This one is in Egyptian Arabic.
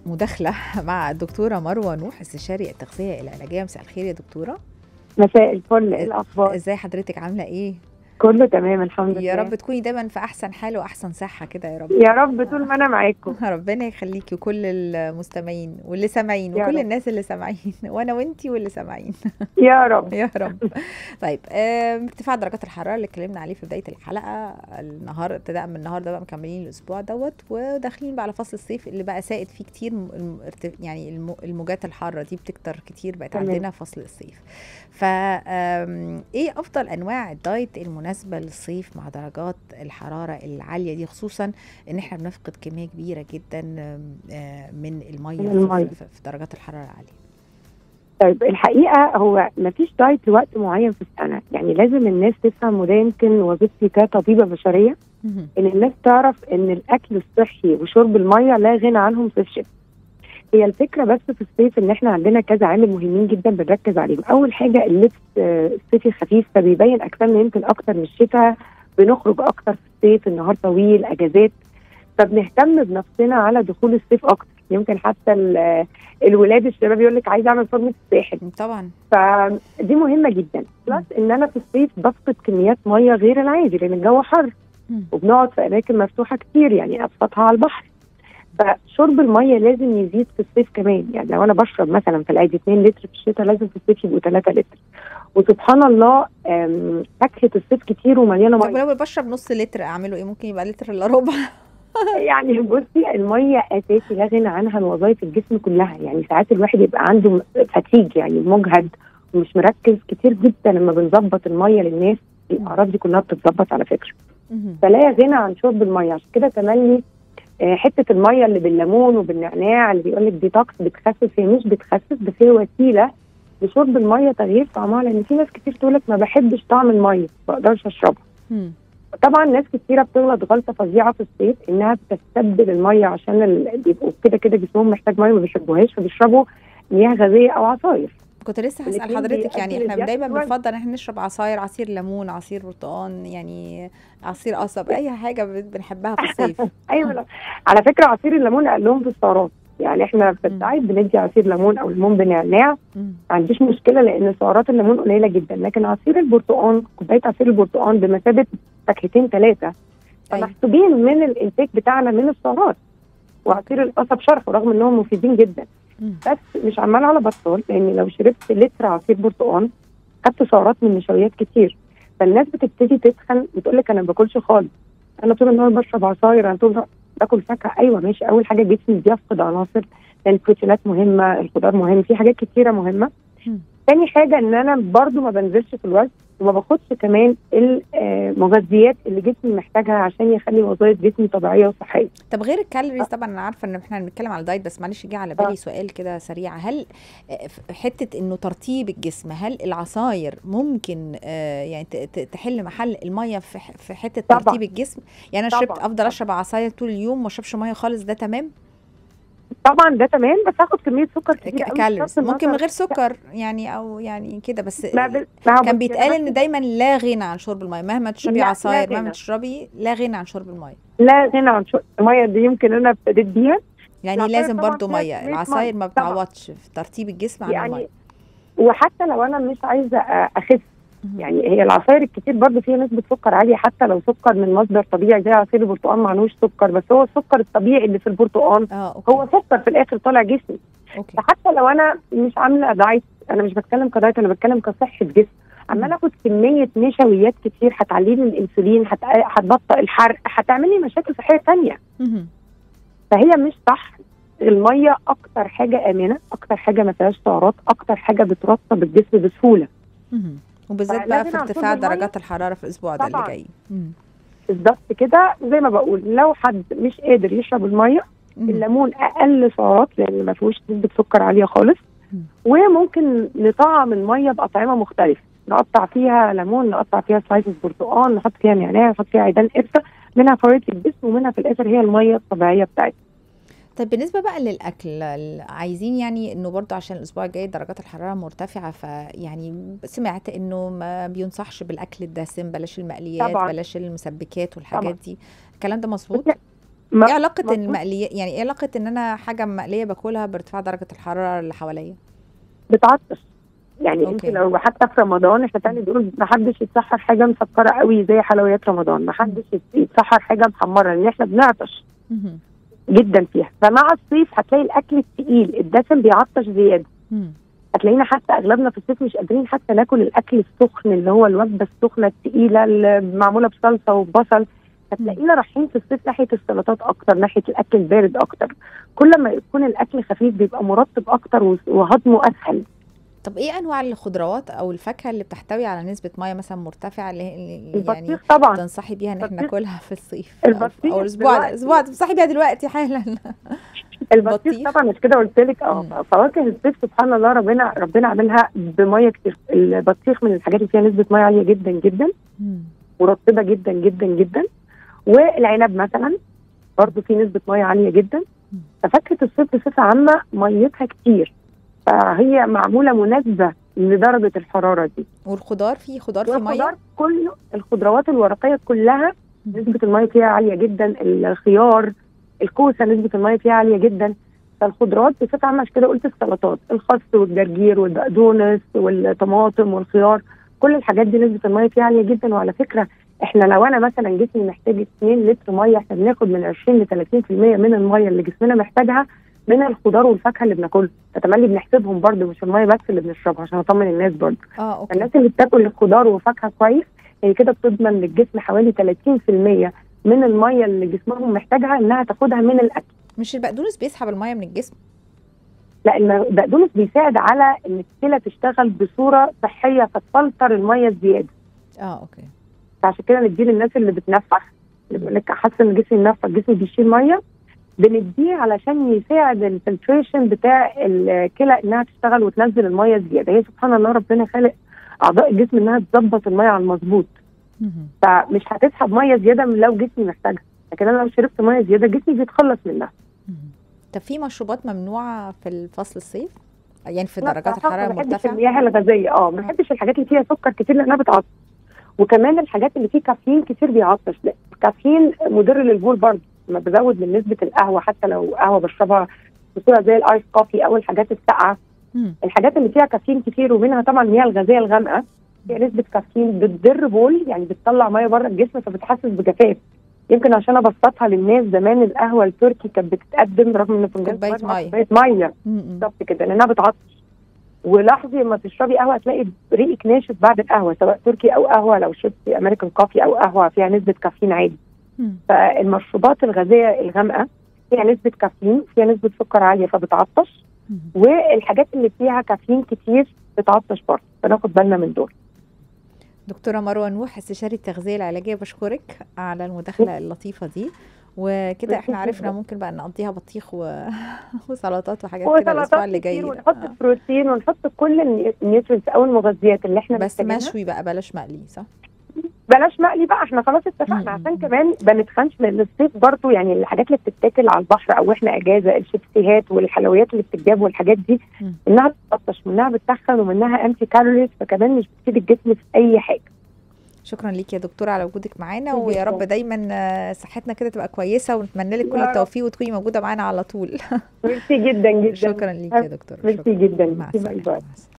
مداخلة مع الدكتورة مروة نوح استشاري التغذية العلاجية مساء الخير يا دكتورة مساء الفل ايه الاخبار ازاي حضرتك عاملة ايه كله تمام الحمد لله يا رب تكوني دايما في احسن حال واحسن صحة كده يا رب يا رب طول ما انا معاكم ربنا يخليكي وكل المستمعين واللي سامعين يا وكل رب. الناس اللي سامعين وانا وانتي واللي سامعين يا رب يا رب طيب آم، ارتفاع درجات الحراره اللي اتكلمنا عليه في بدايه الحلقه النهار ابتداء من النهارده بقى مكملين الاسبوع دوت وداخلين بقى على فصل الصيف اللي بقى سائد فيه كتير م- الم- ارت- يعني الم- الموجات الحاره دي بتكتر كتير بقت تمام. عندنا فصل الصيف ف آم، ايه افضل انواع الدايت المناسبه للصيف مع درجات الحراره العاليه دي خصوصا ان احنا بنفقد كميه كبيره جدا آم، آه، من الميه من في- المية. في في درجات الحراره العاليه طيب الحقيقه هو مفيش دايت لوقت معين في السنه يعني لازم الناس تفهم وده يمكن وظيفتي كطبيبه بشريه مهم. ان الناس تعرف ان الاكل الصحي وشرب الميه لا غنى عنهم صيف شتاء هي الفكره بس في الصيف ان احنا عندنا كذا عامل مهمين جدا بنركز عليهم اول حاجه اللبس آه، الصيفي خفيف فبيبين اجسامنا يمكن اكتر من الشتاء بنخرج اكتر في الصيف النهار طويل اجازات فبنهتم بنفسنا على دخول الصيف اكتر يمكن حتى ال- الولاد الشباب يقول لك عايز اعمل فورمه الساحل طبعا فدي مهمه جدا بلس ان انا في الصيف بفقد كميات ميه غير العادي لان الجو حر مم. وبنقعد في اماكن مفتوحه كتير يعني ابسطها على البحر فشرب الميه لازم يزيد في الصيف كمان يعني لو انا بشرب مثلا في العادي 2 لتر في الشتاء لازم في الصيف يبقوا 3 لتر وسبحان الله آم، فاكهه الصيف كتير ومليانه طب ميه لو بشرب نص لتر اعمله ايه ممكن يبقى لتر الا ربع يعني بصي الميه اساسي لا غنى عنها لوظائف الجسم كلها يعني ساعات الواحد يبقى عنده فتيج يعني مجهد ومش مركز كتير جدا لما بنظبط الميه للناس الاعراض دي كلها بتتظبط على فكره مهم. فلا غنى عن شرب الميه عشان كده تملي آه، حته الميه اللي بالليمون وبالنعناع اللي بيقول لك ديتوكس بتخفف هي مش بتخفف بس هي وسيله لشرب الميه تغيير طعمها لان في ناس كتير تقول لك ما بحبش طعم الميه ما بقدرش اشربها مم. طبعا ناس كتيره بتغلط غلطه فظيعه في الصيف انها بتستبدل الميه عشان ال... بيبقوا كده كده جسمهم محتاج ميه ما بيحبوهاش فبيشربوا مياه غازيه او عصاير كنت لسه هسأل الاتنين حضرتك يعني بيأدوا احنا لزيادة دايما الوزن. بنفضل ان احنا نشرب عصاير عصير ليمون عصير برتقال يعني عصير قصب اي حاجه بن- بنحبها في الصيف ايوه لا. على فكره عصير الليمون اقلهم في السعرات يعني احنا في مم. الدايت بندي عصير ليمون او ليمون بنعناع مم. ما عنديش مشكله لان سعرات الليمون قليله جدا لكن عصير البرتقال كوبايه عصير البرتقال بمثابه فاكهتين ثلاثه أيوة. فمحسوبين من الانتاج بتاعنا من السعرات وعصير القصب شرحه رغم انهم مفيدين جدا مم. بس مش عمال على بطال لان لو شربت لتر عصير برتقال خدت سعرات من نشويات كتير فالناس بتبتدي تتخن بتقول لك انا ما باكلش خالص انا طول النهار بشرب عصاير انا طول النهار باكل فاكهه ايوه ماشي اول حاجه جسمي بيفقد عناصر لان البروتينات مهمه الخضار مهم في حاجات كتيره مهمه مم. تاني حاجه ان انا برضو ما بنزلش في الوزن وما باخدش كمان المغذيات اللي جسمي محتاجها عشان يخلي وظائف جسمي طبيعيه وصحيه طب غير الكالوريز طبعا انا عارفه ان احنا بنتكلم على الدايت بس معلش جه على بالي آه. سؤال كده سريع هل آه، ف- حته انه ترطيب الجسم هل العصاير ممكن آه، يعني ت- ت- تحل محل الميه في ح- في حته طبعاً. ترطيب الجسم يعني انا طبعاً، شربت افضل طبعاً. اشرب عصاير طول اليوم وما اشربش ميه خالص ده تمام طبعا ده تمام بس هاخد كميه سكر كتير قوي كالوريز بغض ممكن من النظر- غير سكر يعني او يعني كده بس ما ب- ما هو كان بصي، بيتقال أنا ان بس- دايما لا غنى عن شرب الميه مهما تشربي لا، لا عصاير مهما غنى. تشربي لا غنى عن شرب الميه لا غنى عن شرب الميه دي يمكن انا ابتديت بيها يعني العصاير لازم طبعاً برضو فيها ميه كمية العصاير ما مية، طبعاً. بتعوضش في ترتيب الجسم عن الميه يعني وحتى لو انا مش عايزه أ- اخس مهم. يعني هي العصاير الكتير برضه فيها نسبه سكر عاليه حتى لو سكر من مصدر طبيعي زي عصير البرتقال معلوش سكر بس هو السكر الطبيعي اللي في البرتقال اه اوكي هو سكر في الاخر طالع جسمي اوكي فحتى لو انا مش عامله دايت انا مش بتكلم كدايت انا بتكلم كصحه جسم عمال اخد كميه نشويات كتير هتعلي لي الانسولين هت- هتبطئ الحرق هتعمل لي مشاكل صحيه ثانيه مهم. فهي مش صح الميه اكتر حاجه امنه اكتر حاجه ما فيهاش سعرات اكتر حاجه بترطب الجسم بسهوله مهم. وبالذات فلازم بقى في عن ارتفاع شرب المية. درجات الحراره في الاسبوع ده اللي طبعاً. جاي مهم. بالظبط كده زي ما بقول لو حد مش قادر يشرب الميه مهم. الليمون اقل سعرات لان ما فيهوش نسبه سكر عاليه خالص مم. وممكن نطعم الميه باطعمه مختلفه نقطع فيها ليمون نقطع فيها سلايسز برتقال نحط فيها نعناع نحط فيها عيدان قرفه منها فوائد للجسم ومنها في الاخر هي الميه الطبيعيه بتاعتنا طيب بالنسبه بقى للاكل ال- عايزين يعني انه برضو عشان الاسبوع الجاي درجات الحراره مرتفعه فيعني سمعت انه ما بينصحش بالاكل الدسم بلاش المقليات طبعاً. بلاش المسبكات والحاجات طبعاً. دي الكلام ده مظبوط بصي، ما- ايه علاقه مظبوط. المقليه يعني ايه علاقه ان انا حاجه مقليه باكلها بارتفاع درجه الحراره اللي حواليا بتعطش يعني انت أوكي. لو حتى في رمضان احنا تاني بنقول ما حدش يتسحر حاجه مسكره قوي زي حلويات رمضان ما حدش يت- يتسحر حاجه محمره لان احنا بنعطش مهم. جدا فيها فمع الصيف هتلاقي الاكل التقيل الدسم بيعطش زياده مم. هتلاقينا حتى اغلبنا في الصيف مش قادرين حتى ناكل الاكل السخن اللي هو الوجبه السخنه التقيله اللي معموله بصلصه وبصل هتلاقينا رايحين في الصيف ناحيه السلطات اكتر ناحيه الاكل البارد اكتر كل ما يكون الاكل خفيف بيبقى مرطب اكتر وس- وهضمه اسهل طب ايه انواع الخضروات او الفاكهه اللي بتحتوي على نسبه ميه مثلا مرتفعه اللي اللي يعني البطيخ طبعا تنصحي بيها ان احنا البطيخ- ناكلها في الصيف أو- البطيخ او الاسبوع ده دلوقتي- الاسبوع ده تنصحي بيها دلوقتي حالا البطيخ البطيخ. طبعا مش كده قلت لك مم. اه فواكه الصيف سبحان الله ربنا ربنا عاملها بميه كتير البطيخ من الحاجات اللي فيها نسبه ميه عاليه جدا جدا مم. مرطبه جدا جدا جدا والعنب مثلا برضه في نسبه ميه عاليه جدا مم. ففاكهه الصيف بصفه عامه ميتها كتير فهي معموله مناسبه لدرجه الحراره دي والخضار في خضار في والخضار ميه كله الخضروات الورقيه كلها مم. نسبه الميه فيها عاليه جدا الخيار الكوسه نسبه الميه فيها عاليه جدا فالخضروات بصفه عامه عشان كده قلت السلطات الخس والجرجير والبقدونس والطماطم والخيار كل الحاجات دي نسبه الميه فيها عاليه جدا وعلى فكره احنا لو انا مثلا جسمي محتاج 2 لتر ميه احنا بناخد من 20 ل 30% من الميه اللي جسمنا محتاجها من الخضار والفاكهه اللي بناكلها فتملي بنحسبهم برضه مش الميه بس اللي بنشربها عشان اطمن الناس برضه اه اوكي الناس اللي بتاكل الخضار وفاكهه كويس هي كده بتضمن للجسم حوالي 30% من الميه اللي جسمهم محتاجها انها تاخدها من الاكل مش البقدونس بيسحب الميه من الجسم لا البقدونس بيساعد على ان الكلى تشتغل بصوره صحيه فتفلتر الميه الزياده اه اوكي فعشان كده نديه للناس اللي بتنفخ اللي بيقول لك حاسه ان جسمي منفخ جسمي بيشيل ميه بنديه علشان يساعد الفلتريشن بتاع الكلى انها تشتغل وتنزل الميه الزياده هي سبحان الله ربنا خالق اعضاء الجسم انها تظبط الميه على المظبوط مهم. فمش هتسحب ميه زياده من لو جسمي محتاجها لكن انا لو شربت ميه زياده جسمي بيتخلص منها مهم. طب في مشروبات ممنوعه في الفصل الصيف يعني في لا، درجات بصراحة الحراره ما بحبش المرتفعه المياه الغازيه اه ما بحبش الحاجات اللي فيها سكر كتير لانها بتعطش وكمان الحاجات اللي فيه كافيين كتير بيعطش لا الكافيين مضر للبول برضه لما بزود من نسبه القهوه حتى لو قهوه بشربها بصوره زي الايس كوفي او الحاجات الساقعه مم. الحاجات اللي فيها كافيين كتير ومنها طبعا المياه الغازيه الغامقه فيها نسبه كافيين بتضر بول يعني بتطلع ميه بره الجسم فبتحسس بجفاف يمكن عشان ابسطها للناس زمان القهوه التركي كانت بتتقدم رغم ان فنجان كوباية صغير مع مية. كوبايه ميه مم. بالظبط كده لانها بتعطش ولاحظي لما تشربي قهوه تلاقي ريقك ناشف بعد القهوه سواء تركي او قهوه لو شربتي امريكان كوفي او قهوه فيها نسبه كافيين عادي مم. فالمشروبات الغازيه الغامقه فيها نسبه كافيين فيها نسبه سكر عاليه فبتعطش مم. والحاجات اللي فيها كافيين كتير بتعطش برضه فناخد بالنا من دول دكتوره مروه نوح استشاري التغذيه العلاجيه بشكرك على المداخله اللطيفه دي وكده احنا عرفنا ممكن بقى نقضيها بطيخ و... وسلطات وحاجات كده الاسبوع وسلطات اللي جاي كتير ده. ونحط آه. بروتين ونحط كل النيوترينز او المغذيات اللي احنا بس محتاجينها. مشوي بقى بلاش مقلي صح؟ بلاش مقلي بقى احنا خلاص مم. اتفقنا عشان كمان ما نتخنش لان الصيف برضو يعني الحاجات اللي بتتاكل على البحر او احنا اجازه الشيبسيهات والحلويات اللي بتتجاب والحاجات دي مم. منها بتطش منها بتتخن ومنها انتي كالوريز فكمان مش بتفيد الجسم في اي حاجه شكرا ليكي يا دكتوره على وجودك معانا شكراً. ويا رب دايما آه، صحتنا كده تبقى كويسه ونتمنى لك كل يا رب. التوفيق وتكوني موجوده معانا على طول ميرسي جدا جدا شكرا ليكي يا دكتوره ميرسي شكراً. جدا مع باي باي السلامه مع السلامة.